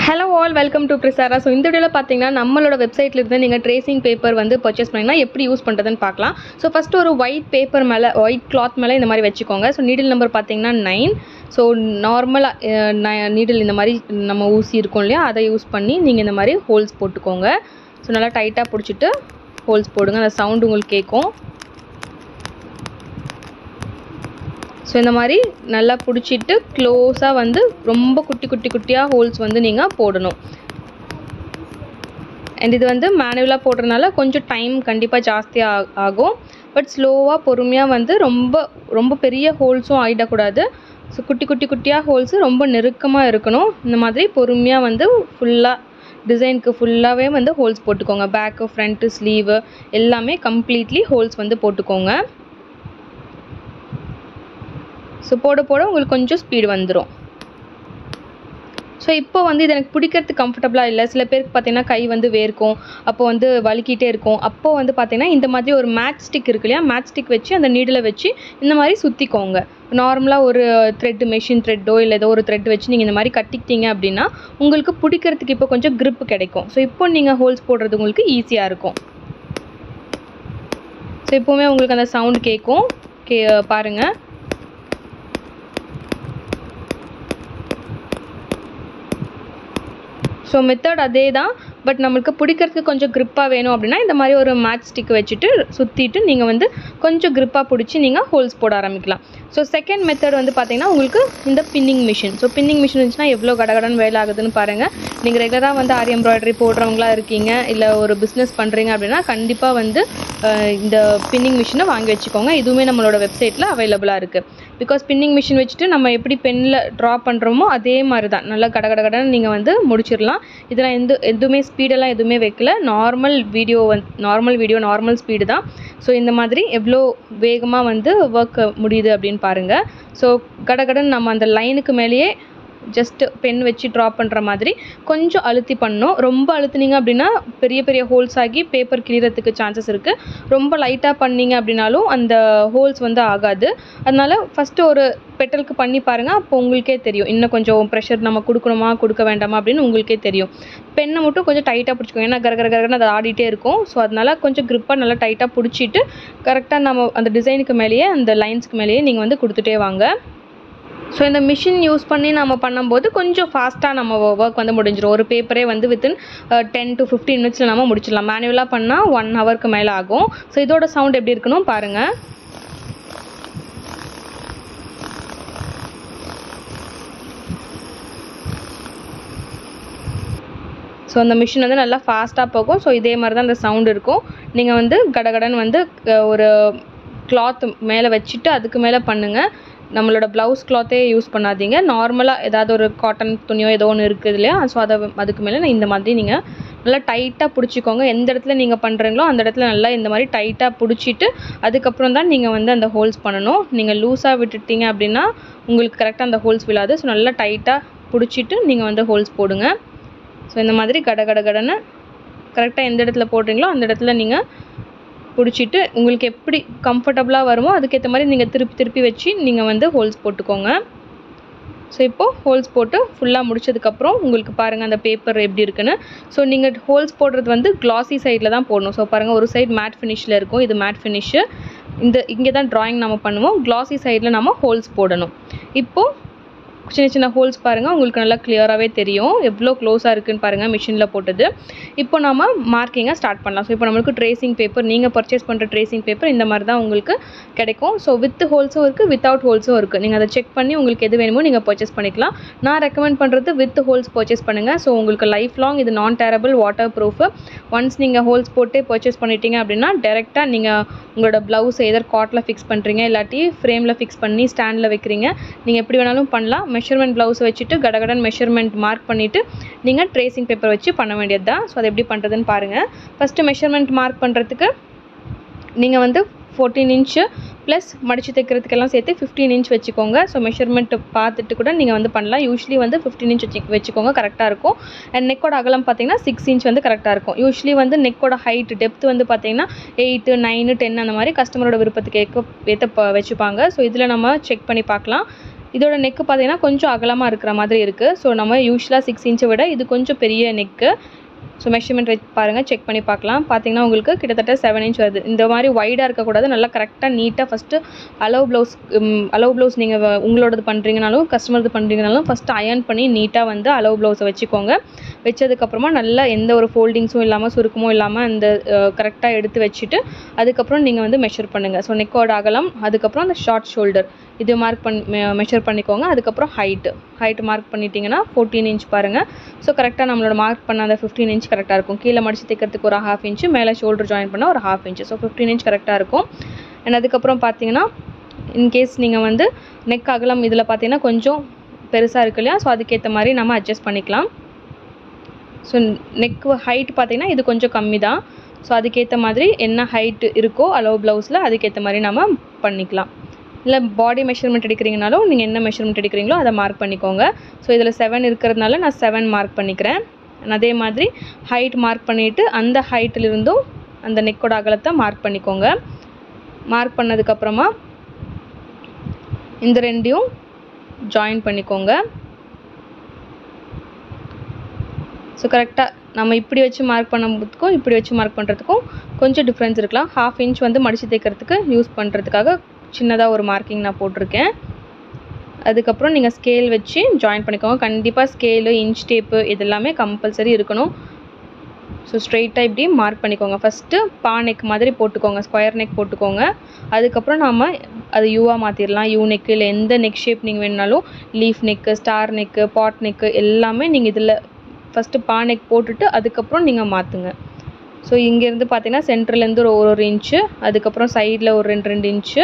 hello all welcome to ப்ரிசாரா so இந்த வீடியோவில் பார்த்தீங்கன்னா நம்மளோட வெப்சைட்ல இருந்து நீங்கள் ட்ரேசிங் பேப்பர் வந்து பர்ச்சேஸ் பண்ணிங்கன்னா எப்படி யூஸ் பண்ணுறதுன்னு பார்க்கலாம் ஸோ ஃபஸ்ட்டு ஒரு ஒயிட் பேப்பர் மேலே ஒயிட் கிளாத் மேலே இந்த மாதிரி வச்சுக்கோங்க ஸோ நீடில் நம்பர் பார்த்தீங்கன்னா நைன் ஸோ நார்மலாக நீடில் இந்த மாதிரி நம்ம ஊசி இருக்கும் இல்லையா அதை யூஸ் பண்ணி நீங்கள் இந்த மாதிரி ஹோல்ஸ் போட்டுக்கோங்க ஸோ நல்லா டைட்டாக பிடிச்சிட்டு ஹோல்ஸ் போடுங்க அந்த சவுண்டு உங்களுக்கு கேட்கும் ஸோ இந்த மாதிரி நல்லா பிடிச்சிட்டு க்ளோஸாக வந்து ரொம்ப குட்டி குட்டி குட்டியாக ஹோல்ஸ் வந்து நீங்கள் போடணும் அண்ட் இது வந்து மேனுவலாக போடுறதுனால கொஞ்சம் டைம் கண்டிப்பாக ஜாஸ்தியாக ஆகும் பட் ஸ்லோவாக பொறுமையாக வந்து ரொம்ப ரொம்ப பெரிய ஹோல்ஸும் ஆகிடக்கூடாது ஸோ குட்டி குட்டி குட்டியாக ஹோல்ஸு ரொம்ப நெருக்கமாக இருக்கணும் இந்த மாதிரி பொறுமையாக வந்து ஃபுல்லாக டிசைனுக்கு ஃபுல்லாகவே வந்து ஹோல்ஸ் போட்டுக்கோங்க பேக்கு ஃப்ரண்ட்டு ஸ்லீவு எல்லாமே கம்ப்ளீட்லி ஹோல்ஸ் வந்து போட்டுக்கோங்க ஸோ போட போட உங்களுக்கு கொஞ்சம் ஸ்பீடு வந்துடும் ஸோ இப்போ வந்து இது எனக்கு பிடிக்கிறதுக்கு கம்ஃபர்டபுளாக இல்லை சில பேருக்கு பார்த்தீங்கன்னா கை வந்து வேர்க்கும் அப்போ வந்து வலிக்கிட்டே இருக்கும் அப்போ வந்து பார்த்தீங்கன்னா இந்த மாதிரி ஒரு மேட்ச் ஸ்டிக் இருக்கு இல்லையா மேட்ச் ஸ்டிக் வச்சு அந்த நீடில் வச்சு இந்த மாதிரி சுற்றிக்கோங்க நார்மலாக ஒரு த்ரெட்டு மெஷின் த்ரெட்டோ இல்லை ஏதோ ஒரு த்ரெட் வச்சு நீங்கள் இந்த மாதிரி கட்டிக்கிட்டீங்க அப்படின்னா உங்களுக்கு பிடிக்கிறதுக்கு இப்போ கொஞ்சம் grip கிடைக்கும் ஸோ இப்போ நீங்கள் ஹோல்ஸ் போடுறது உங்களுக்கு ஈஸியாக இருக்கும் ஸோ இப்போவுமே உங்களுக்கு அந்த சவுண்ட் கேட்கும் கே பாருங்கள் ஸோ மெத்தட் அதே தான் பட் நம்மளுக்கு பிடிக்கிறதுக்கு கொஞ்சம் grip-ஆ வேணும் அப்படின்னா இந்த மாதிரி ஒரு மேட்ச் ஸ்டிக் வச்சுட்டு சுற்றிட்டு நீங்கள் வந்து கொஞ்சம் grip-ஆ பிடிச்சி நீங்கள் ஹோல்ஸ் போட ஆரம்பிக்கலாம் ஸோ செகண்ட் மெத்தட் வந்து பார்த்தீங்கன்னா உங்களுக்கு இந்த pinning machine so pinning machine இருந்துச்சுன்னா எவ்வளோ கடகடன் வேலை ஆகுதுன்னு பாருங்கள் நீங்கள் ரெகுலராக வந்து ஆரி எம்ப்ராய்டரி போடுறவங்களா இருக்கீங்க இல்லை ஒரு பிஸ்னஸ் பண்ணுறீங்க அப்படின்னா கண்டிப்பாக வந்து அஹ், இந்த பின்னிங் மிஷினை வாங்கி வச்சுக்கோங்க இதுவுமே நம்மளோட வெப்சைட்டில் அவைலபிளாக இருக்குது பிகாஸ் பின்னிங் மிஷின் வச்சுட்டு நம்ம எப்படி பெனில் ட்ரா பண்ணுறோமோ அதே மாதிரி தான் நல்லா கட கட கடன்னு நீங்கள் வந்து முடிச்சிடலாம் இதெல்லாம் எந்த எதுவுமே ஸ்பீடெல்லாம் எதுவுமே வைக்கல நார்மல் வீடியோ வந் நார்மல் வீடியோ நார்மல் ஸ்பீடு தான் ஸோ இந்த மாதிரி எவ்வளோ வேகமாக வந்து ஒர்க் முடியுது அப்படின்னு பாருங்கள் ஸோ கடகடன்னு நம்ம அந்த லைனுக்கு மேலேயே ஜஸ்ட் பென் வச்சு ட்ரா பண்ணுற மாதிரி கொஞ்சம் அழுத்தி பண்ணணும் ரொம்ப அழுத்துனீங்க அப்படின்னா பெரிய பெரிய ஹோல்ஸ் ஆகி பேப்பர் கிளியறதுக்கு சான்சஸ் இருக்குது ரொம்ப லைட்டாக பண்ணீங்க அப்படின்னாலும் அந்த ஹோல்ஸ் வந்து ஆகாது அதனால ஃபஸ்ட்டு ஒரு பெட்டலுக்கு பண்ணி பாருங்கள் அப்போ உங்களுக்கே தெரியும் இன்னும் கொஞ்சம் ப்ரெஷர் நம்ம கொடுக்கணுமா கொடுக்க வேண்டாமா அப்படின்னு உங்களுக்கே தெரியும் பெண்ணை மட்டும் கொஞ்சம் டைட்டாக பிடிச்சிக்கோங்க ஏன்னா கர கர கரன்னு அது ஆடிட்டே இருக்கும் ஸோ அதனால கொஞ்சம் க்ரிப்பாக நல்லா டைட்டாக பிடிச்சிட்டு கரெக்டாக நம்ம அந்த டிசைனுக்கு மேலேயே அந்த லைன்ஸ்க்கு மேலேயே நீங்கள் வந்து கொடுத்துட்டே வாங்க ஸோ இந்த மிஷின் யூஸ் பண்ணி நம்ம பண்ணும்போது கொஞ்சம் ஃபாஸ்ட்டாக நம்ம ஒர்க் வந்து முடிஞ்சிடும் ஒரு பேப்பரே வந்து வித்தின் டென் டு ஃபிஃப்டீன் மினிட்ஸில் நம்ம முடிச்சிடலாம் மேனுவலாக பண்ணால் ஒன் ஹவருக்கு மேலே ஆகும் ஸோ இதோட சவுண்ட் எப்படி இருக்கணும் பாருங்கள் ஸோ அந்த மிஷின் வந்து நல்லா ஃபாஸ்ட்டாக போகும் ஸோ இதே மாதிரி தான் அந்த சவுண்ட் இருக்கும் நீங்கள் வந்து கடகடன் வந்து அஹ், ஒரு கிளாத் மேலே வச்சுட்டு அதுக்கு மேலே பண்ணுங்கள் நம்மளோட ப்ளவுஸ் கிளாத்தே யூஸ் பண்ணாதீங்க நார்மலாக ஏதாவது ஒரு காட்டன் துணியோ ஏதோ ஒன்று இருக்குது இல்லையா ஸோ அதை அதுக்கு மேலே இந்த மாதிரி நீங்கள் நல்லா டைட்டாக பிடிச்சிக்கோங்க எந்த இடத்துல நீங்கள் பண்ணுறீங்களோ அந்த இடத்துல நல்லா இந்த மாதிரி டைட்டாக பிடிச்சிட்டு அதுக்கப்புறம் தான் நீங்கள் வந்து அந்த ஹோல்ஸ் பண்ணணும் நீங்கள் லூஸாக விட்டுட்டீங்க அப்படின்னா உங்களுக்கு கரெக்டாக அந்த ஹோல்ஸ் விழாது ஸோ நல்லா டைட்டாக பிடிச்சிட்டு நீங்கள் வந்து ஹோல்ஸ் போடுங்க ஸோ இந்த மாதிரி கட கட கடன்னு கரெக்டாக எந்த இடத்துல போடுறீங்களோ அந்த இடத்துல நீங்கள் பிடிச்சிட்டு உங்களுக்கு எப்படி கம்ஃபர்டபுளாக வருமோ அதுக்கேற்ற மாதிரி நீங்கள் திருப்பி திருப்பி வச்சு நீங்கள் வந்து ஹோல்ஸ் போட்டுக்கோங்க ஸோ இப்போது ஹோல்ஸ் போட்டு ஃபுல்லாக முடிச்சதுக்கப்புறம் உங்களுக்கு பாருங்கள் அந்த பேப்பர் எப்படி இருக்குன்னு ஸோ நீங்கள் ஹோல்ஸ் போடுறது வந்து கிளாசி சைடில் தான் போடணும் ஸோ பாருங்கள் ஒரு சைடு மேட் ஃபினிஷில் இருக்கும் இது மேட் ஃபினிஷு இந்த இங்கே தான் ட்ராயிங் நம்ம பண்ணுவோம் கிளாசி சைடில் நம்ம ஹோல்ஸ் போடணும் இப்போது சின்ன சின்ன ஹோல்ஸ் பாருங்கள் உங்களுக்கு நல்லா கிளியராகவே தெரியும் எவ்வளோ க்ளோஸாக இருக்குன்னு பாருங்கள் மிஷினில் போட்டது இப்போ நம்ம மார்க்கிங்கை ஸ்டார்ட் பண்ணலாம் ஸோ இப்போ நம்மளுக்கு ட்ரேசிங் பேப்பர் நீங்கள் பர்ச்சேஸ் பண்ணுற ட்ரேசிங் பேப்பர் இந்த மாதிரி தான் உங்களுக்கு கிடைக்கும் ஸோ வித் ஹோல்ஸும் இருக்குது வித்தவுட் ஹோல்ஸும் இருக்குது நீங்கள் அதை செக் பண்ணி உங்களுக்கு எது வேணுமோ நீங்கள் பர்ச்சேஸ் பண்ணிக்கலாம் நான் ரெக்கமெண்ட் பண்ணுறது வித் ஹோல்ஸ் பர்ச்சேஸ் பண்ணுங்கள் ஸோ உங்களுக்கு லைஃப் லாங் இது non tearable waterproof once நீங்கள் ஹோல்ஸ் போட்டு பர்ச்சேஸ் பண்ணிட்டீங்க அப்படின்னா டேரெக்டாக நீங்கள் உங்களோட ப்ளவுஸ் எதர் காட்டில் ஃபிக்ஸ் பண்ணுறீங்க இல்லாட்டி ஃப்ரேமில் ஃபிக்ஸ் பண்ணி ஸ்டாண்டில் வைக்கிறீங்க நீங்கள் எப்படி வேணாலும் பண்ணலாம் மெஷர்மெண்ட் ப்ளவுஸ் வச்சுட்டு கடகடன் மெஷர்மெண்ட் மார்க் பண்ணிவிட்டு நீங்கள் ட்ரேசிங் பேப்பர் வச்சு பண்ண வேண்டியது தான் ஸோ அதை எப்படி பண்ணுறதுன்னு பாருங்கள் ஃபஸ்ட்டு மெஷர்மெண்ட் மார்க் பண்ணுறதுக்கு நீங்கள் வந்து ஃபோர்டீன் இன்ச்சு ப்ளஸ் மடித்து தைக்கிறதுக்கெல்லாம் சேர்த்து ஃபிஃப்டீன் இன்ச் வச்சுக்கோங்க ஸோ மெஷர்மெண்ட் பார்த்துட்டு கூட நீங்கள் வந்து பண்ணலாம் யூஸ்வலி வந்து ஃபிஃப்டீன் இன்ச் வச்சு வச்சுக்கோங்க கரெக்டாக இருக்கும் அண்ட் நெக்கோட அகலம் பார்த்தீங்கன்னா சிக்ஸ் இன்ச் வந்து கரெக்டாக இருக்கும் யூஸ்வலி வந்து நெக்கோட ஹைட் டெப்த் வந்து பார்த்தீங்கன்னா எயிட்டு நைனு டென் அந்த மாதிரி கஸ்டமரோட விருப்பத்துக்கு ஏற்க ஏற்ற ப- வச்சுப்பாங்க ஸோ இதில் நம்ம செக் பண்ணி பார்க்கலாம் இதோட நெக்கு பார்த்தீங்கன்னா கொஞ்சம் அகலமாக இருக்கிற மாதிரி இருக்குது ஸோ நம்ம யூஸ்வலாக சிக்ஸ் இன்ச்சை விட இது கொஞ்சம் பெரிய நெக்கு ஸோ மெஷர்மெண்ட் வச்சு பாருங்கள் செக் பண்ணி பார்க்கலாம் பார்த்தீங்கன்னா உங்களுக்கு கிட்டத்தட்ட செவன் இன்ச் வருது இந்த மாதிரி வைடாக இருக்கக்கூடாது நல்லா கரெக்டாக நீட்டாக ஃபஸ்ட்டு அலோவ் ப்ளவுஸ் அலோவ் ப்ளவுஸ் நீங்கள் உங்களோடது பண்ணுறீங்கனாலும் கஸ்டமர்து பண்ணுறீங்கனாலும் ஃபஸ்ட்டு அயர்ன் பண்ணி நீட்டாக வந்து அலோவ் ப்ளவுஸை வச்சுக்கோங்க வச்சதுக்கப்புறமா நல்லா எந்த ஒரு ஃபோல்டிங்ஸும் இல்லாமல் சுருக்கமும் இல்லாமல் அந்த கரெக்டாக எடுத்து வச்சுட்டு அதுக்கப்புறம் நீங்கள் வந்து மெஷர் பண்ணுங்கள் ஸோ நெக்கோட அகலம் அதுக்கப்புறம் அந்த ஷார்ட் ஷோல்டர் இது மார்க் பண்ணி மெஷர் பண்ணிக்கோங்க அதுக்கப்புறம் ஹைட்டு ஹைட் மார்க் பண்ணிட்டீங்கன்னா ஃபோர்டீன் இன்ச் பாருங்கள் ஸோ கரெக்டாக நம்மளோட மார்க் பண்ண அந்த ஃபிஃப்டீன் இன்ச் கரெக்டாக இருக்கும் கீழே மடிச்சு தைக்கிறதுக்கு ஒரு ஹாஃப் இன்ச்சு மேலே ஷோல்டர் ஜாயின் பண்ணால் ஒரு half inch so fifteen inch கரெக்டாக இருக்கும் அண்ட் அதுக்கப்புறம் பார்த்தீங்கன்னா இன்கேஸ் நீங்கள் வந்து நெக் அகலம் இதில் பார்த்தீங்கன்னா கொஞ்சம் பெருசாக இருக்கு இல்லையா ஸோ அதுக்கேற்ற மாதிரி நம்ம அட்ஜஸ்ட் பண்ணிக்கலாம் ஸோ நெக் ஹைட் பார்த்தீங்கன்னா இது கொஞ்சம் கம்மி தான் ஸோ அதுக்கேற்ற மாதிரி என்ன ஹைட் இருக்கோ அலோவ் ப்ளவுஸில் அதுக்கேற்ற மாதிரி நம்ம பண்ணிக்கலாம் இல்லை பாடி மெஷர்மெண்ட் எடுக்கிறீங்கனாலும் நீங்கள் என்ன மெஷர்மெண்ட் எடுக்கிறீங்களோ அதை மார்க் பண்ணிக்கோங்க ஸோ இதில் செவன் இருக்கிறதுனால நான் செவன் மார்க் பண்ணிக்கிறேன் அதே மாதிரி ஹைட் மார்க் பண்ணிவிட்டு அந்த ஹைட்டிலிருந்தும் அந்த நெக்கோட அகலத்தை மார்க் பண்ணிக்கோங்க மார்க் பண்ணதுக்கப்புறமா இந்த ரெண்டையும் ஜாயின் பண்ணிக்கோங்க ஸோ கரெக்டாக நம்ம இப்படி வச்சு மார்க் பண்ணுறதுக்கும் இப்படி வச்சு மார்க் பண்ணுறதுக்கும் கொஞ்சம் டிஃப்ரென்ஸ் இருக்கலாம் ஹாஃப் இன்ச் வந்து மடித்து தைக்கிறதுக்கு யூஸ் பண்ணுறதுக்காக சின்னதாக ஒரு மார்க்கிங் நான் போட்டிருக்கேன் அதுக்கப்புறம் நீங்கள் ஸ்கேல் வச்சு ஜாயின் பண்ணிக்கோங்க கண்டிப்பாக ஸ்கேலு இன்ச் டேப்பு இதெல்லாமே கம்பல்சரி இருக்கணும் ஸோ ஸ்ட்ரெயிட்டாக இப்படி மார்க் பண்ணிக்கோங்க ஃபஸ்ட்டு பா நெக் மாதிரி போட்டுக்கோங்க ஸ்கொயர் நெக் போட்டுக்கோங்க அதுக்கப்புறம் நாம் அது யூவாக மாற்றிடலாம் யூ நெக்கு இல்லை எந்த நெக் ஷேப் நீங்கள் வேணுனாலும் leaf neck star neck boat neck எல்லாமே நீங்கள் இதில் ஃபஸ்ட்டு பா நெக் போட்டுட்டு அதுக்கப்புறம் நீங்கள் மாற்றுங்க ஸோ இங்கேருந்து பார்த்தீங்கன்னா சென்டர்லேருந்து ஒரு ஒரு இன்ச்சு அதுக்கப்புறம் சைடில் ஒரு ரெண்டு ரெண்டு இன்ச்சு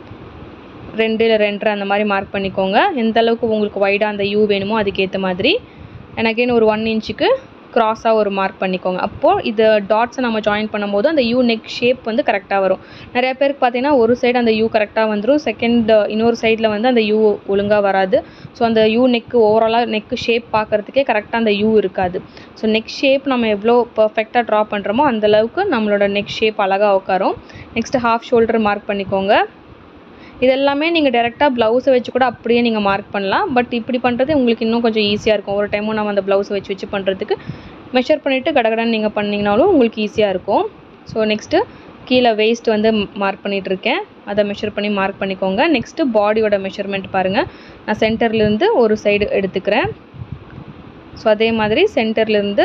ரெண்டு இல்லை ரெண்டரை அந்த மாதிரி மார்க் பண்ணிக்கோங்க எந்த அளவுக்கு உங்களுக்கு வைடாக அந்த யூ வேணுமோ அதுக்கேற்ற மாதிரி அண்ட் அகெயின் ஒரு ஒன் இன்ச்சுக்கு க்ராஸாக ஒரு மார்க் பண்ணிக்கோங்க அப்போது இது டாட்ஸை நம்ம ஜாயின் பண்ணும்போது அந்த யூ நெக் ஷேப் வந்து கரெக்டாக வரும் நிறைய பேருக்கு பார்த்தீங்கன்னா ஒரு சைடு அந்த யூ கரெக்டாக வந்துடும் செகண்ட் இன்னொரு சைடில் வந்து அந்த யூ ஒழுங்காக வராது ஸோ அந்த யூ நெக்கு ஓவராலாக நெக்கு ஷேப் பார்க்குறதுக்கே கரெக்டாக அந்த யூ இருக்காது ஸோ நெக் ஷேப் நம்ம எவ்வளோ பர்ஃபெக்டாக ட்ரா பண்ணுறோமோ அந்தளவுக்கு நம்மளோட நெக் ஷேப் அழகாக உட்காரும் நெக்ஸ்ட்டு ஹாஃப் ஷோல்டர் மார்க் பண்ணிக்கோங்க இதெல்லாமே நீங்கள் டேரெக்டாக ப்ளவுஸை வச்சு கூட அப்படியே நீங்கள் மார்க் பண்ணலாம் பட் இப்படி பண்ணுறது உங்களுக்கு இன்னும் கொஞ்சம் ஈஸியாக இருக்கும் ஒரு டைமும் நம்ம அந்த ப்ளவுஸை வச்சு வச்சு பண்ணுறதுக்கு மெஷர் பண்ணிவிட்டு கடகடன்னு நீங்கள் பண்ணிங்கனாலும் உங்களுக்கு ஈஸியாக இருக்கும் ஸோ நெக்ஸ்ட்டு கீழே வேஸ்ட் வந்து மார்க் பண்ணிகிட்டு இருக்கேன் அதை மெஷர் பண்ணி மார்க் பண்ணிக்கோங்க நெக்ஸ்ட்டு பாடியோட மெஷர்மெண்ட் பாருங்கள் நான் சென்டர்லேருந்து ஒரு சைடு எடுத்துக்கிறேன் ஸோ அதே மாதிரி சென்டர்லேருந்து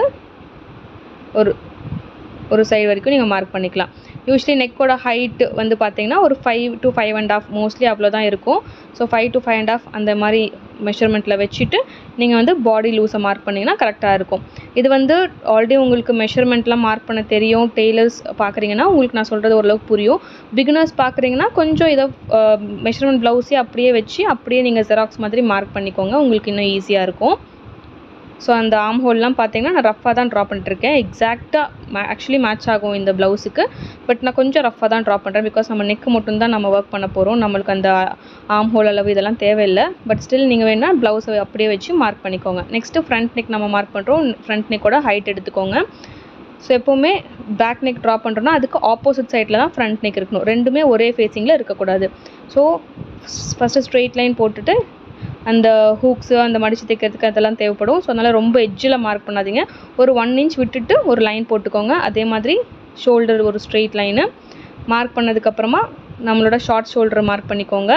ஒரு ஒரு சைடு வரைக்கும் நீங்கள் மார்க் பண்ணிக்கலாம் யூஸ்வலி நெக்கோட ஹைட் வந்து பார்த்தீங்கன்னா ஒரு five to five and half mostly அவ்வளோ தான் இருக்கும் so five to five and half அந்த மாதிரி மெஷர்மெண்ட்டில் வச்சுட்டு நீங்கள் வந்து பாடி லூஸை மார்க் பண்ணிங்கன்னா கரெக்டாக இருக்கும் இது வந்து ஆல்ரெடி உங்களுக்கு மெஷர்மெண்ட்லாம் மார்க் பண்ண தெரியும் டெய்லர்ஸ் பார்க்குறீங்கன்னா உங்களுக்கு நான் சொல்கிறது ஓரளவுக்கு புரியும் பிகினர்ஸ் பார்க்குறீங்கன்னா கொஞ்சம் இதை மெஷர்மெண்ட் ப்ளவுஸே அப்படியே வச்சு அப்படியே நீங்கள் ஜெராக்ஸ் மாதிரி மார்க் பண்ணிக்கோங்க உங்களுக்கு இன்னும் ஈஸியாக இருக்கும் ஸோ அந்த ஆம் ஹோல்லாம் பார்த்தீங்கன்னா நான் ரஃப்பாக தான் ட்ரா பண்ணிட்டுருக்கேன் எக்ஸாக்டாக ஆக்சுவலி மேட்ச் ஆகும் இந்த ப்ளவுஸுக்கு பட் நான் கொஞ்சம் ரஃப்பாக தான் ட்ரா பண்ணுறேன் பிகாஸ் நம்ம நெக்கு மட்டும்தான் நம்ம ஒர்க் பண்ண போகிறோம் நம்மளுக்கு அந்த ஆம் ஹோல் அளவு இதெல்லாம் தேவையில்லை பட் ஸ்டில் நீங்கள் வேணால் ப்ளவுஸை அப்படியே வச்சு மார்க் பண்ணிக்கோங்க நெக்ஸ்ட்டு ஃப்ரண்ட் நெக் நம்ம மார்க் பண்ணுறோம் ஃப்ரண்ட் நெக்கோட ஹைட் எடுத்துக்கோங்க ஸோ எப்போவுமே பேக் நெக் ட்ரா பண்ணுறோன்னா அதுக்கு ஆப்போசிட் சைடில் தான் ஃப்ரண்ட் நெக் இருக்கணும் ரெண்டுமே ஒரே ஃபேஸிங்கில் இருக்கக்கூடாது ஸோ ஃபஸ்ட்டு ஸ்ட்ரெயிட் லைன் போட்டுட்டு அந்த ஹூக்ஸு அந்த மடித்து தைக்கிறதுக்கு அதெல்லாம் தேவைப்படும் ஸோ அதனால் ரொம்ப எட்ஜில் மார்க் பண்ணாதீங்க ஒரு ஒன் இன்ச் விட்டுட்டு ஒரு லைன் போட்டுக்கோங்க அதே மாதிரி ஷோல்டர் ஒரு ஸ்ட்ரெயிட் லைனு மார்க் பண்ணதுக்கப்புறமா நம்மளோட ஷார்ட் ஷோல்டரை மார்க் பண்ணிக்கோங்க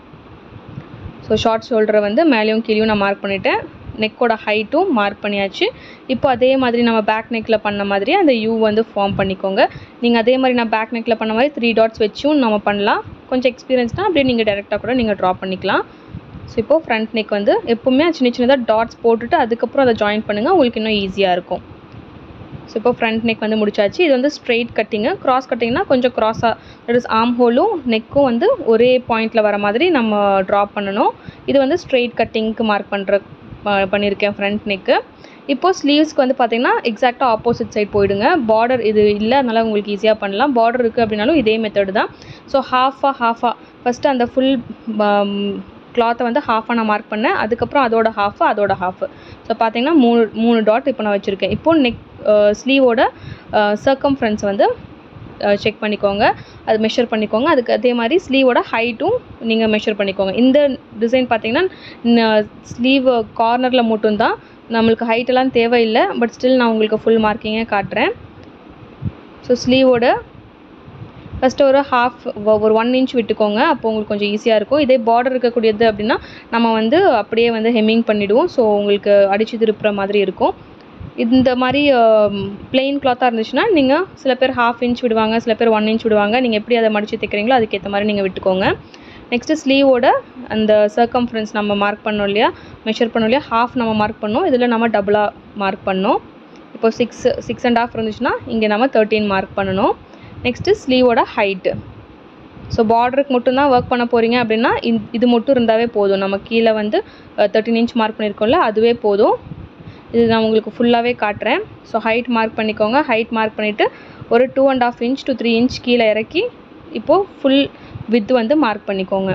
ஸோ ஷார்ட் ஷோல்டரை வந்து மேலேயும் கீழேயும் நான் மார்க் பண்ணிவிட்டேன் நெக்கோட ஹைட்டும் மார்க் பண்ணியாச்சு இப்போ அதே மாதிரி நம்ம பேக் நெக்கில் பண்ண மாதிரி அந்த யூ வந்து ஃபார்ம் பண்ணிக்கோங்க நீங்கள் அதே மாதிரி நான் பேக் நெக்கில் பண்ண மாதிரி த்ரீ டாட்ஸ் வச்சும் நம்ம பண்ணலாம் கொஞ்சம் எக்ஸ்பீரியன்ஸ்னால் அப்படியே நீங்கள் டேரெக்டாக கூட நீங்கள் ட்ரா பண்ணிக்கலாம் ஸோ இப்போது ஃப்ரண்ட் நெக் வந்து எப்போவுமே சின்ன சின்னதாக டாட்ஸ் போட்டுட்டு அதுக்கப்புறம் அதை ஜாயின் பண்ணுங்கள் உங்களுக்கு இன்னும் ஈஸியாக இருக்கும் ஸோ இப்போ ஃப்ரண்ட் நெக் வந்து முடிச்சாச்சு இது வந்து ஸ்ட்ரெயிட் கட்டிங்கு க்ராஸ் கட்டிங்னா கொஞ்சம் க்ராஸாக தட் இஸ் ஆம் ஹோலும் நெக்கும் வந்து ஒரே பாயிண்டில் வர மாதிரி நம்ம ட்ரா பண்ணணும் இது வந்து ஸ்ட்ரெயிட் கட்டிங்க்கு மார்க் பண்ணுற பண்ணியிருக்கேன் ஃப்ரண்ட் நெக்கு இப்போது ஸ்லீவ்ஸ்க்கு வந்து பார்த்தீங்கன்னா எக்ஸாக்டாக ஆப்போசிட் சைட் போயிடுங்க பார்டர் இது இல்லை அதனால் உங்களுக்கு ஈஸியாக பண்ணலாம் பார்டர் இருக்குது அப்படின்னாலும் இதே மெத்தடு தான் ஸோ ஹாஃபாக ஹாஃபாக ஃபஸ்ட்டு அந்த ஃபுல் கிளாத்தை வந்து ஹாஃபாக நான் மார்க் பண்ணேன் அதுக்கப்புறம் அதோட ஹாஃபு அதோட ஹாஃபு ஸோ பார்த்தீங்கன்னா மூணு மூணு டாட் இப்போ நான் வச்சுருக்கேன் இப்போது நெக் ஸ்லீவோட சர்க்கம்ஃபரன்ஸ் வந்து செக் பண்ணிக்கோங்க அது மெஷர் பண்ணிக்கோங்க அதுக்கு அதே மாதிரி ஸ்லீவோட ஹைட்டும் நீங்கள் மெஷர் பண்ணிக்கோங்க இந்த டிசைன் பார்த்தீங்கன்னா ஸ்லீவ் கார்னரில் மட்டும்தான் நம்மளுக்கு ஹைட்டெல்லாம் தேவையில்லை பட் ஸ்டில் நான் உங்களுக்கு ஃபுல் மார்க்கிங்கே காட்டுறேன் ஸோ ஸ்லீவோட ஃபஸ்ட்டு ஒரு ஹாஃப் ஒரு ஒன் இன்ச் விட்டுக்கோங்க அப்போ உங்களுக்கு கொஞ்சம் ஈஸியாக இருக்கும் இதே பார்டர் இருக்கக்கூடியது அப்படின்னா நம்ம வந்து அப்படியே வந்து ஹெம்மிங் பண்ணிவிடுவோம் ஸோ உங்களுக்கு அடித்து திருப்புற மாதிரி இருக்கும் இந்த மாதிரி பிளெயின் கிளாத்தாக இருந்துச்சுன்னா நீங்கள் சில பேர் ஹாஃப் இன்ச் விடுவாங்க சில பேர் ஒன் இன்ச் விடுவாங்க நீங்கள் எப்படி அதை மடித்து தைக்கிறீங்களோ அதுக்கேற்ற மாதிரி நீங்கள் விட்டுக்கோங்க நெக்ஸ்ட்டு ஸ்லீவோட அந்த சர்க்கம்ஃபரன்ஸ் நம்ம மார்க் பண்ணோம் இல்லையா மெஷர் பண்ணோம் இல்லையா ஹாஃப் நம்ம மார்க் பண்ணோம் இதில் நம்ம டபுளாக மார்க் பண்ணோம் இப்போ சிக்ஸ் சிக்ஸ் அண்ட் ஹாஃப் இருந்துச்சுன்னா இங்கே நம்ம தேர்ட்டீன் மார்க் பண்ணணும் நெக்ஸ்ட்டு ஸ்லீவோட ஹைட்டு ஸோ பார்டருக்கு மட்டும்தான் ஒர்க் பண்ண போகிறீங்க அப்படின்னா இது மட்டும் இருந்தாவே போதும் நம்ம கீழே வந்து தேர்ட்டின் இன்ச் மார்க் பண்ணியிருக்கோம்ல அதுவே போதும் இது நான் உங்களுக்கு ஃபுல்லாகவே காட்டுறேன் ஸோ ஹைட் மார்க் பண்ணிக்கோங்க ஹைட் மார்க் பண்ணிவிட்டு ஒரு two and half inch to three inch கீழே இறக்கி இப்போது ஃபுல் வித் வந்து மார்க் பண்ணிக்கோங்க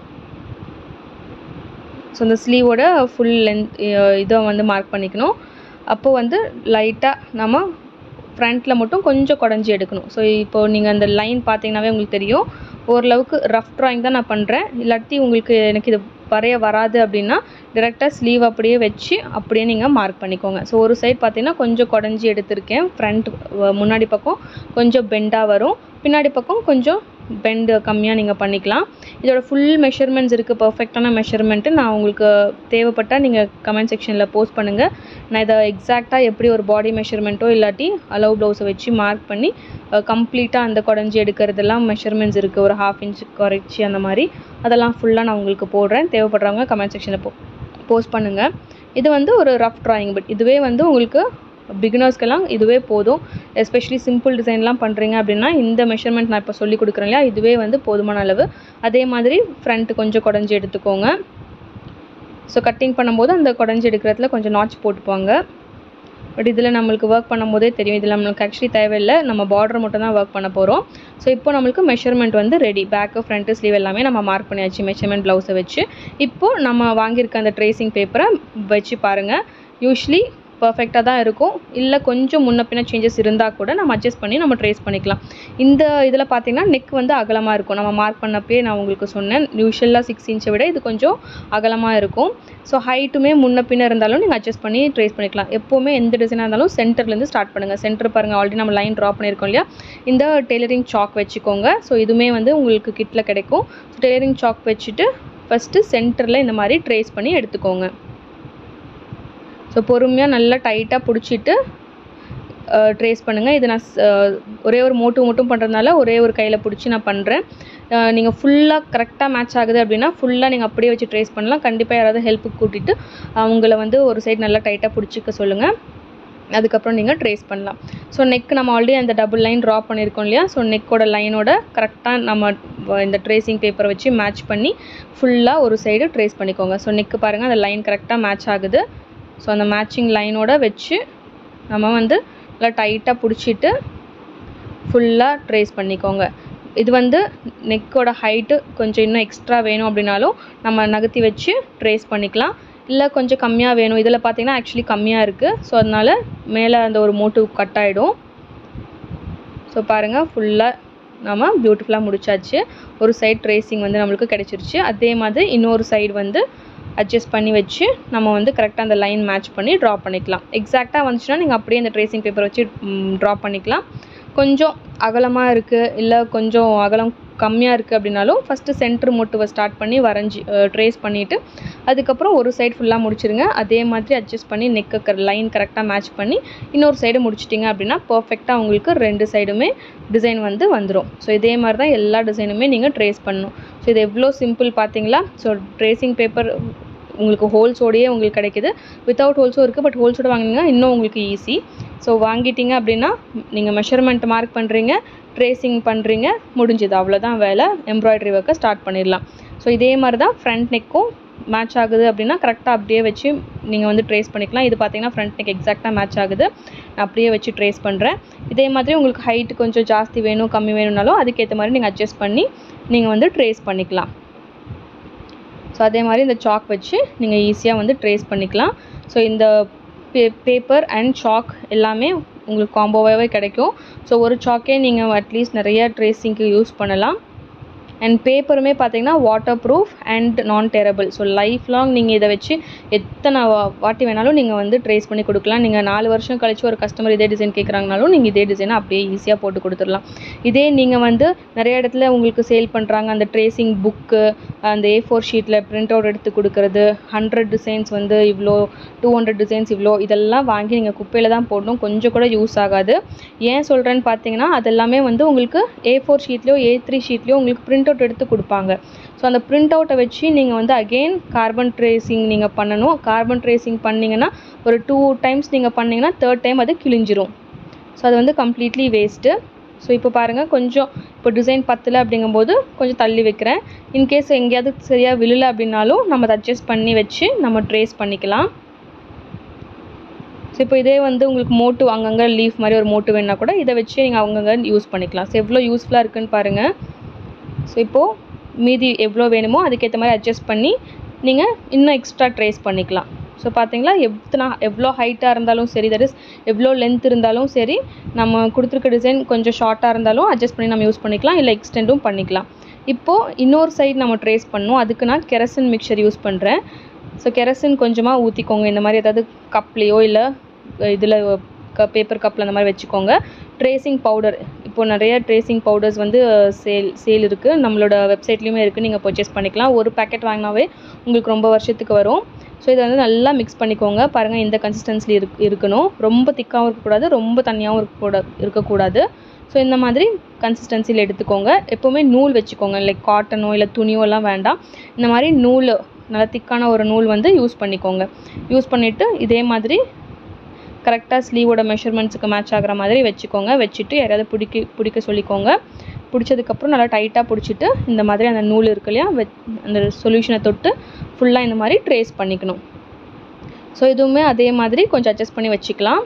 ஸோ இந்த ஸ்லீவோட ஃபுல் லென்த் இதை வந்து மார்க் பண்ணிக்கணும் அப்போது வந்து லைட்டாக நம்ம ஃப்ரண்ட்டில் மட்டும் கொஞ்சம் குடஞ்சி எடுக்கணும் ஸோ இப்போது நீங்கள் அந்த லைன் பார்த்தீங்கன்னாவே உங்களுக்கு தெரியும் ஓரளவுக்கு ரஃப் ட்ராயிங் தான் நான் பண்ணுறேன் இல்லாட்டி உங்களுக்கு எனக்கு இது வரைய வராது அப்படின்னா டேரெக்டாக ஸ்லீவ் அப்படியே வச்சு அப்படியே நீங்கள் மார்க் பண்ணிக்கோங்க ஸோ ஒரு சைட் பார்த்தீங்கன்னா கொஞ்சம் குடஞ்சி எடுத்திருக்கேன் ஃப்ரண்ட் முன்னாடி பக்கம் கொஞ்சம் பெண்டாக வரும் பின்னாடி பக்கம் கொஞ்சம் பெண்டு கம்மியாக நீங்கள் பண்ணிக்கலாம் இதோட ஃபுல் மெஷர்மெண்ட்ஸ் இருக்குது பர்ஃபெக்டான மெஷர்மெண்ட்டு நான் உங்களுக்கு தேவைப்பட்டால் நீங்கள் கமெண்ட் செக்ஷனில் போஸ்ட் பண்ணுங்கள் நான் இதை எக்ஸாக்டாக எப்படி ஒரு பாடி மெஷர்மெண்ட்டோ இல்லாட்டி அலவ் ப்ளவுஸை வச்சு மார்க் பண்ணி கம்ப்ளீட்டாக அந்த குடஞ்சி எடுக்கிறதெல்லாம் மெஷர்மெண்ட்ஸ் இருக்குது ஒரு ஹாஃப் இன்ச் குறைச்சி அந்த மாதிரி அதெல்லாம் ஃபுல்லாக நான் உங்களுக்கு போடுறேன் தேவைப்படுறவங்க கமெண்ட் செக்ஷனில் போ போஸ்ட் பண்ணுங்கள் இது வந்து ஒரு ரஃப் ட்ராயிங் பட் இதுவே வந்து உங்களுக்கு பிகினர்ஸ்க்கெல்லாம் இதுவே போதும் எஸ்பெஷலி சிம்பிள் டிசைன்லாம் பண்ணுறீங்க அப்படின்னா இந்த மெஷர்மெண்ட் நான் இப்போ சொல்லி கொடுக்குறேன் இல்லையா இதுவே வந்து போதுமான அளவு அதே மாதிரி ஃப்ரண்ட் கொஞ்சம் குடஞ்சி எடுத்துக்கோங்க ஸோ கட்டிங் பண்ணும்போது அந்த குடஞ்சி எடுக்கிறதுல கொஞ்சம் நாச் போட்டுப்பாங்க பட் இதில் நம்மளுக்கு ஒர்க் பண்ணும்போதே தெரியும் இதில் நம்மளுக்கு ஆக்சுவலி தேவையில்லை நம்ம பார்டர் மட்டும் தான் ஒர்க் பண்ண போகிறோம் ஸோ இப்போ நம்மளுக்கு மெஷர்மெண்ட் வந்து ரெடி பேக்கு ஃப்ரண்ட்டு ஸ்லீவ் எல்லாமே நம்ம மார்க் பண்ணியாச்சு மெஷர்மெண்ட் ப்ளவுஸை வச்சு இப்போது நம்ம வாங்கியிருக்க அந்த ட்ரேசிங் பேப்பரை வச்சு பாருங்கள் யூஸ்வலி பர்ஃபெக்டாக தான் இருக்கும் இல்லை கொஞ்சம் முன்ன பின்ன சேஞ்சஸ் இருந்தால் கூட நம்ம அட்ஜஸ்ட் பண்ணி நம்ம ட்ரேஸ் பண்ணிக்கலாம் இந்த இதில் பார்த்தீங்கன்னா நெக் வந்து அகலமாக இருக்கும் நம்ம மார்க் பண்ணப்பே நான் உங்களுக்கு சொன்னேன் யூஸ்வலாக சிக்ஸ் இன்ச்சை விட இது கொஞ்சம் அகலமாக இருக்கும் ஸோ ஹைட்டுமே முன்ன பின்ன இருந்தாலும் நீங்கள் அட்ஜஸ்ட் பண்ணி ட்ரேஸ் பண்ணிக்கலாம் எப்போவுமே எந்த டிசைனாக இருந்தாலும் சென்டர்லேருந்து ஸ்டார்ட் பண்ணுங்கள் சென்டர் பாருங்கள் ஆல்ரெடி நம்ம லைன் ட்ரா பண்ணியிருக்கோம் இல்லையா இந்த டெய்லரிங் சாக் வச்சுக்கோங்க ஸோ இதுவுமே வந்து உங்களுக்கு கிட்டில் கிடைக்கும் ஸோ டெய்லரிங் சாக் வச்சுட்டு ஃபஸ்ட்டு சென்டரில் இந்த மாதிரி ட்ரேஸ் பண்ணி எடுத்துக்கோங்க ஸோ பொறுமையாக நல்லா டைட்டாக பிடிச்சிட்டு ட்ரேஸ் பண்ணுங்கள் இது நான் ஒரே ஒரு மோட்டு மட்டும் பண்ணுறதுனால ஒரே ஒரு கையில் பிடிச்சி நான் பண்ணுறேன் நீங்கள் ஃபுல்லாக கரெக்டாக மேட்ச் ஆகுது அப்படின்னா ஃபுல்லாக நீங்கள் அப்படியே வச்சு ட்ரேஸ் பண்ணலாம் கண்டிப்பாக யாராவது ஹெல்ப்புக்கு கூட்டிகிட்டு அவங்கள வந்து ஒரு சைடு நல்லா டைட்டாக பிடிச்சிக்க சொல்லுங்கள் அதுக்கப்புறம் நீங்கள் ட்ரேஸ் பண்ணலாம் ஸோ நெக் நம்ம ஆல்ரெடி அந்த டபுள் லைன் ட்ரா பண்ணியிருக்கோம் இல்லையா ஸோ நெக்கோட லைனோட கரெக்டாக நம்ம இந்த ட்ரேசிங் பேப்பரை வச்சு மேட்ச் பண்ணி ஃபுல்லாக ஒரு சைடு ட்ரேஸ் பண்ணிக்கோங்க ஸோ நெக்கு பாருங்கள் அந்த லைன் கரெக்டாக மேட்ச் ஆகுது ஸோ அந்த மேட்சிங் லைனோட வச்சு நம்ம வந்து நல்லா டைட்டாக பிடிச்சிட்டு ஃபுல்லாக ட்ரேஸ் பண்ணிக்கோங்க இது வந்து நெக்கோட ஹைட்டு கொஞ்சம் இன்னும் எக்ஸ்ட்ரா வேணும் அப்படின்னாலும் நம்ம நகர்த்தி வச்சு ட்ரேஸ் பண்ணிக்கலாம் இல்லை கொஞ்சம் கம்மியாக வேணும் இதில் பார்த்தீங்கன்னா ஆக்சுவலி கம்மியாக இருக்குது ஸோ அதனால் மேலே அந்த ஒரு மோட்டிவ் கட் ஆகிடும் ஸோ பாருங்கள் ஃபுல்லாக நம்ம பியூட்டிஃபுல்லாக முடிச்சாச்சு ஒரு சைடு ட்ரேசிங் வந்து நம்மளுக்கு கிடச்சிருச்சு அதே மாதிரி இன்னொரு சைடு வந்து அட்ஜஸ்ட் பண்ணி வச்சு நம்ம வந்து கரெக்டாக அந்த லைன் மேட்ச் பண்ணி ட்ரா பண்ணிக்கலாம் எக்ஸாக்டாக வந்துச்சுன்னா நீங்கள் அப்படியே அந்த ட்ரேசிங் பேப்பர் வச்சு ட்ரா பண்ணிக்கலாம் கொஞ்சம் அகலமாக இருக்குது இல்லை கொஞ்சம் அகலம் கம்மியாக இருக்குது அப்படின்னாலும் ஃபஸ்ட்டு சென்டர் மோட்டுவை ஸ்டார்ட் பண்ணி வரைஞ்சி ட்ரேஸ் பண்ணிவிட்டு அதுக்கப்புறம் ஒரு சைடு ஃபுல்லாக முடிச்சிருங்க அதே மாதிரி அட்ஜஸ்ட் பண்ணி நெக்கு லைன் கரெக்டாக மேட்ச் பண்ணி இன்னொரு சைடு முடிச்சிட்டிங்க அப்படின்னா பர்ஃபெக்டாக உங்களுக்கு ரெண்டு சைடுமே டிசைன் வந்து வந்துடும் ஸோ இதே மாதிரி தான் எல்லா டிசைனுமே நீங்கள் ட்ரேஸ் பண்ணணும் ஸோ இது எவ்வளோ சிம்பிள் பார்த்தீங்களா ஸோ ட்ரேசிங் பேப்பர் உங்களுக்கு ஹோல்ஸோடையே உங்களுக்கு கிடைக்குது வித்தவுட் ஹோல்ஸும் இருக்குது பட் ஹோல்ஸோட வாங்கினீங்கன்னா இன்னும் உங்களுக்கு ஈஸி ஸோ வாங்கிட்டீங்க அப்படின்னா நீங்கள் மெஷர்மெண்ட் மார்க் பண்ணுறீங்க ட்ரேசிங் பண்ணுறீங்க முடிஞ்சுது அவ்வளோதான் வேலை எம்ப்ராய்டரி ஒர்க்கை ஸ்டார்ட் பண்ணிடலாம் ஸோ இதே மாதிரி தான் ஃப்ரண்ட் நெக்கும் மேட்ச் ஆகுது அப்படின்னா கரெக்டாக அப்படியே வச்சு நீங்கள் வந்து ட்ரேஸ் பண்ணிக்கலாம் இது பார்த்தீங்கன்னா ஃப்ரண்ட் நெக் எக்ஸாக்டாக மேட்ச் ஆகுது நான் அப்படியே வச்சு ட்ரேஸ் பண்ணுறேன் இதே மாதிரி உங்களுக்கு ஹைட்டு கொஞ்சம் ஜாஸ்தி வேணும் கம்மி வேணும்னாலும் அதுக்கேற்ற மாதிரி நீங்கள் அட்ஜஸ்ட் பண்ணி நீங்கள் வந்து ட்ரேஸ் பண்ணிக்கலாம் ஸோ அதே மாதிரி இந்த சாக் வச்சு நீங்கள் ஈஸியாக வந்து ட்ரேஸ் பண்ணிக்கலாம் ஸோ இந்த பே பேப்பர் அண்ட் சாக் எல்லாமே உங்களுக்கு காம்போவாகவே கிடைக்கும் ஸோ ஒரு சாக்கே நீங்கள் அட்லீஸ்ட் நிறைய ட்ரேசிங்க்கு யூஸ் பண்ணலாம் அண்ட் பேப்பருமே பார்த்தீங்கன்னா waterproof and non tearable so life long நீங்கள் இதை வச்சு எத்தனை வா- வாட்டி வேணாலும் நீங்கள் வந்து ட்ரேஸ் பண்ணி கொடுக்கலாம் நீங்கள் நாலு வருஷம் கழிச்சு ஒரு கஸ்டமர் இதே டிசைன் கேட்குறாங்கனாலும் நீங்கள் இதே டிசைனை அப்படியே ஈஸியாக போட்டு கொடுத்துடலாம் இதே நீங்கள் வந்து நிறைய இடத்துல உங்களுக்கு சேல் பண்ணுறாங்க அந்த ட்ரேசிங் புக்கு அந்த ஏ ஃபோர் ஷீட்டில் பிரிண்ட் அவுட் எடுத்து கொடுக்கறது ஹண்ட்ரட் டிசைன்ஸ் வந்து இவ்வளோ டூ ஹண்ட்ரட் டிசைன்ஸ் இவ்வளோ இதெல்லாம் வாங்கி நீங்கள் குப்பையில் தான் போடணும் கொஞ்சம் கூட யூஸ் ஆகாது ஏன் சொல்கிறேன்னு பார்த்தீங்கன்னா அதெல்லாமே வந்து உங்களுக்கு ஏ ஃபோர் ஷீட்லேயோ ஏ த்ரீ ஷீட்லேயோ உங்களுக்கு பிரிண்ட் அவுட் எடுத்து கொடுப்பாங்க ஸோ அந்த பிரிண்ட் அவுட்டை வச்சு நீங்கள் வந்து அகெயின் கார்பன் ட்ரேசிங் நீங்கள் பண்ணணும் கார்பன் ட்ரேசிங் பண்ணிங்கன்னா ஒரு டூ டைம்ஸ் நீங்கள் பண்ணிங்கன்னா தேர்ட் டைம் அது கிழிஞ்சிரும் ஸோ அது வந்து கம்ப்ளீட்லி வேஸ்ட்டு ஸோ இப்போ பாருங்கள் கொஞ்சம் இப்போ டிசைன் பத்தலை அப்படிங்கும்போது கொஞ்சம் தள்ளி வைக்கிறேன் இன்கேஸ் எங்கேயாவது சரியாக விழல அப்படின்னாலும் நம்ம அதை அட்ஜஸ்ட் பண்ணி வச்சு நம்ம ட்ரேஸ் பண்ணிக்கலாம் ஸோ இப்போ இதே வந்து உங்களுக்கு மோட்டு அங்கங்கே லீஃப் மாதிரி ஒரு மோட்டு வேணுன்னா கூட இதை வச்சு நீங்கள் அங்கங்கே யூஸ் பண்ணிக்கலாம் ஸோ எவ்வளோ யூஸ்ஃபுல்லாக இருக்குன்னு பாருங்கள் ஸோ இப்போது மீதி எவ்வளோ வேணுமோ அதுக்கேற்ற மாதிரி அட்ஜஸ்ட் பண்ணி நீங்கள் இன்னும் எக்ஸ்ட்ரா ட்ரேஸ் பண்ணிக்கலாம் ஸோ பார்த்தீங்களா எத்தனை எவ்வளோ ஹைட்டாக இருந்தாலும் சரி தட் இஸ் எவ்வளோ லென்த் இருந்தாலும் சரி நம்ம கொடுத்துருக்க டிசைன் கொஞ்சம் ஷார்ட்டாக இருந்தாலும் அட்ஜஸ்ட் பண்ணி நம்ம யூஸ் பண்ணிக்கலாம் இல்லை எக்ஸ்டெண்டும் பண்ணிக்கலாம் இப்போது இன்னொரு சைடு நம்ம ட்ரேஸ் பண்ணணும் அதுக்கு நான் கெரசின் மிக்சர் யூஸ் பண்ணுறேன் ஸோ கெரசின் கொஞ்சமாக ஊற்றிக்கோங்க இந்த மாதிரி ஏதாவது கப்லேயோ இல்லை இதில் க பேப்பர் கப்பில் அந்த மாதிரி வச்சுக்கோங்க ட்ரேசிங் பவுடர் இப்போ நிறைய ட்ரேசிங் பவுடர்ஸ் வந்து சேல் சேல் இருக்குது நம்மளோட வெப்சைட்லேயுமே இருக்குது நீங்கள் பர்ச்சேஸ் பண்ணிக்கலாம் ஒரு பேக்கெட் வாங்கினாவே உங்களுக்கு ரொம்ப வருஷத்துக்கு வரும் ஸோ இதை வந்து நல்லா மிக்ஸ் பண்ணிக்கோங்க பாருங்கள் இந்த கன்சிஸ்டன்சியில் இருக் இருக்கணும் ரொம்ப திக்காகவும் இருக்கக்கூடாது ரொம்ப தண்ணியாகவும் இருக்கக்கூடா இருக்கக்கூடாது ஸோ இந்த மாதிரி கன்சிஸ்டன்சியில் எடுத்துக்கோங்க எப்போவுமே நூல் வச்சுக்கோங்க லைக் காட்டனோ இல்லை துணியோ எல்லாம் வேண்டாம் இந்த மாதிரி நூல் நல்லா திக்கான ஒரு நூல் வந்து யூஸ் பண்ணிக்கோங்க யூஸ் பண்ணிவிட்டு இதே மாதிரி கரெக்டாக ஸ்லீவோட மெஷர்மெண்ட்ஸுக்கு மேட்ச் ஆகிற மாதிரி வச்சுக்கோங்க வச்சுட்டு யாராவது பிடிக்க பிடிக்க சொல்லிக்கோங்க பிடிச்சதுக்கப்புறம் நல்லா டைட்டாக பிடிச்சிட்டு இந்த மாதிரி அந்த நூல் இருக்கு இல்லையா வெ- அந்த சொல்யூஷனை தொட்டு ஃபுல்லாக இந்த மாதிரி ட்ரேஸ் பண்ணிக்கணும் ஸோ இதுவுமே அதே மாதிரி கொஞ்சம் அட்ஜஸ்ட் பண்ணி வச்சுக்கலாம்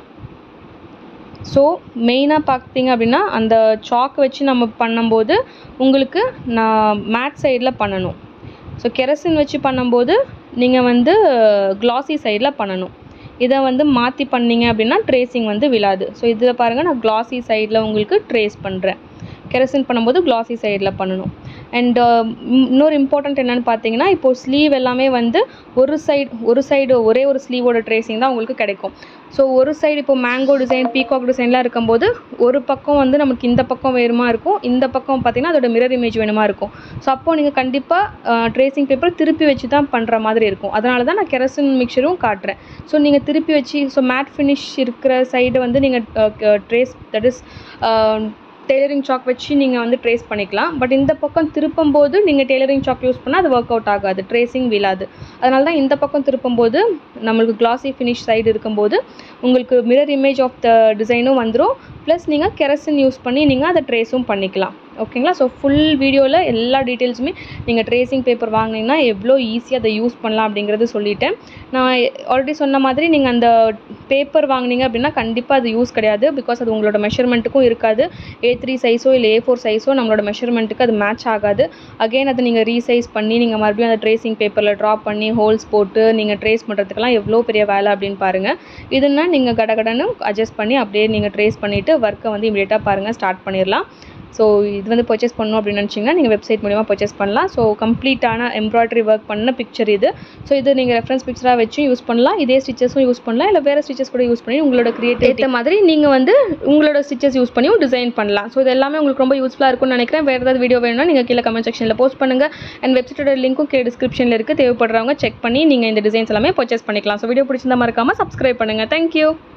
ஸோ மெயினாக பார்த்தீங்க அப்படின்னா அந்த சாக் வச்சு நம்ம பண்ணும்போது உங்களுக்கு நான் மேட் சைடில் பண்ணணும் ஸோ கெரசின் வச்சு பண்ணும்போது நீங்கள் வந்து கிளாசி சைடில் பண்ணணும் இதை வந்து மாற்றி பண்ணீங்க அப்படின்னா ட்ரேசிங் வந்து விழாது ஸோ இதில் பாருங்கள் நான் கிளாசி சைடில் உங்களுக்கு ட்ரேஸ் பண்ணுறேன் கெரசின் பண்ணும்போது கிளாசி சைடில் பண்ணணும் அண்ட் இன்னொரு இம்பார்ட்டண்ட் என்னென்னு பார்த்தீங்கன்னா இப்போது ஸ்லீவ் எல்லாமே வந்து ஒரு சைடு ஒரு சைடு ஒரே ஒரு ஸ்லீவோட ட்ரேசிங் தான் உங்களுக்கு கிடைக்கும் ஸோ ஒரு சைடு இப்போ மேங்கோ டிசைன் பீகாக் டிசைன்லாம் இருக்கும்போது ஒரு பக்கம் வந்து நமக்கு இந்த பக்கம் வேணுமா இருக்கும் இந்த பக்கம் பார்த்தீங்கன்னா அதோட மிரர் இமேஜ் வேணுமா இருக்கும் ஸோ அப்போது நீங்கள் கண்டிப்பாக ட்ரேசிங் பேப்பர் திருப்பி வச்சு தான் பண்ணுற மாதிரி இருக்கும் அதனால தான் நான் கெரசின் மிக்சரும் காட்டுறேன் ஸோ நீங்கள் திருப்பி வச்சு ஸோ மேட் ஃபினிஷ் இருக்கிற சைடு வந்து நீங்கள் trace that is tailoring chalk வச்சு நீங்கள் வந்து ட்ரேஸ் பண்ணிக்கலாம் பட் இந்த பக்கம் திருப்பும்போது நீங்கள் டெய்லரிங் சாக் யூஸ் பண்ணால் அது ஒர்க் அவுட் ஆகாது ட்ரேசிங் விழாது அதனால தான் இந்த பக்கம் திருப்பும்போது நம்மளுக்கு கிளாசி ஃபினிஷ் சைடு இருக்கும்போது உங்களுக்கு மிரர் இமேஜ் ஆஃப் த டிசைனும் வந்துடும் ப்ளஸ் நீங்கள் கெரசின் யூஸ் பண்ணி நீங்கள் அதை ட்ரேஸும் பண்ணிக்கலாம் ஓகேங்களா ஸோ ஃபுல் வீடியோவில் எல்லா டீட்டெயில்ஸுமே நீங்கள் ட்ரேசிங் பேப்பர் வாங்கினீங்கன்னா எவ்வளோ ஈஸியாக அதை யூஸ் பண்ணலாம் அப்படிங்கிறது சொல்லிட்டேன் நான் ஆல்ரெடி சொன்ன மாதிரி நீங்கள் அந்த பேப்பர் வாங்குனீங்க அப்படின்னா கண்டிப்பாக அது யூஸ் கிடையாது பிகாஸ் அது உங்களோட மெஷர்மெண்ட்டுக்கும் இருக்காது ஏ த்ரீ சைஸோ இல்லை ஏ ஃபோர் சைஸோ நம்மளோட மெஷர்மெண்ட்டுக்கு அது மேட்ச் ஆகாது அகைன் அதை நீங்கள் ரீசைஸ் பண்ணி நீங்கள் மறுபடியும் அந்த ட்ரேசிங் பேப்பரில் ட்ராப் பண்ணி ஹோல்ஸ் போட்டு நீங்கள் ட்ரேஸ் பண்ணுறதுக்கெல்லாம் எவ்வளோ பெரிய வேலை அப்படின்னு பாருங்கள் இதுன்னா நீங்கள் கடகடன்னு அட்ஜஸ்ட் பண்ணி அப்படியே நீங்கள் ட்ரேஸ் பண்ணிவிட்டு ஒர்க்கை வந்து இமீடியட்டாக பாருங்கள் ஸ்டார்ட் பண்ணிடலாம் ஸோ இது வந்து பர்ச்சேஸ் பண்ணணும் அப்படின்னு நினச்சிங்கன்னா நீங்கள் வெப்சைட் மூலிமா பர்ச்சேஸ் பண்ணலாம் ஸோ கம்ப்ளீட்டான எம்ப்ராய்டரி ஒர்க் பண்ண பிக்சர் இது ஸோ இது நீங்கள் ரெஃபரன்ஸ் பிக்சராக வச்சும் யூஸ் பண்ணலாம் இதே ஸ்டிச்சஸும் யூஸ் பண்ணலாம் இல்லை வேறு ஸ்டிச்சஸ் கூட யூஸ் பண்ணி உங்களோட கிரியேட்டிவ் ஏற்ற மாதிரி நீங்கள் வந்து உங்களோட ஸ்டிச்சஸ் யூஸ் பண்ணியும் டிசைன் பண்ணலாம் ஸோ இது எல்லாமே உங்களுக்கு ரொம்ப யூஸ்ஃபுல்லாக இருக்கும்னு நினைக்கிறேன் வேறு ஏதாவது வீடியோ வேணும்னா நீங்கள் கீழே கமெண்ட் செக்ஷனில் போஸ்ட் பண்ணுங்கள் அண்ட் வெப்சைட்டோட லிங்க்கும் கீழே டிஸ்கிரிப்ஷனில் இருக்குது தேவைப்படுறவங்க செக் பண்ணி நீங்கள் இந்த டிசைன்ஸ் எல்லாமே பர்ச்சேஸ் பண்ணிக்கலாம் ஸோ வீடியோ பிடிச்சிருந்தா மறக்காமல் சப்ஸ்கிரைப் பண்ணுங்கள் தேங்க்யூ